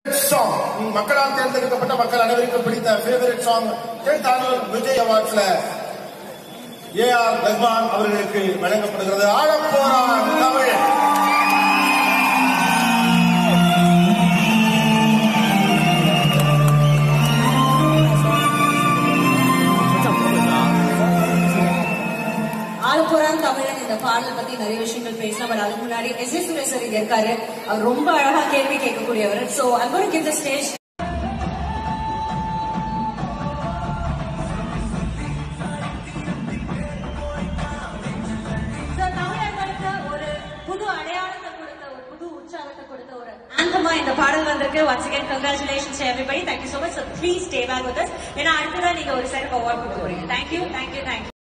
song மக்களால் தேர்ந்தெடுக்கப்பட்ட மக்கள் அனைவருக்கும் பிடித்த ஃபேவரட் சாங் கேட்டார்கள் விஜய் அவார்ட்ஸ்ல ஏ ஆர் ரஹ்மான் அவர்களுக்கு வழங்கப்படுகிறது ஆழப்போரான் தமிழ் ஆலப்புறான் தமிழன் இந்த பாடல் பத்தி நிறைய விஷயங்கள் பேசலாம் பட் அதுக்கு முன்னாடி எஸ் எஸ் சுரேஷ் சார் இங்க இருக்காரு அவர் ரொம்ப அழகா கேள்வி கேட்கக்கூடியவர் so I'm going to give the stage So, தமிழர்களுக்கு ஒரு புது அடையாளத்தை கொடுத்த ஒரு புது உற்சாகத்தை கொடுத்த ஒரு ஆந்தமா இந்த பாடல் வந்திருக்கு once again congratulations everybody thank you so much so please stay back with us ஏன்னா அடுத்ததான் நீங்க ஒரு செட் அவார்ட் கொடுக்க போறீங்க தேங்க்யூ தேங்க்யூ தேங்க்யூ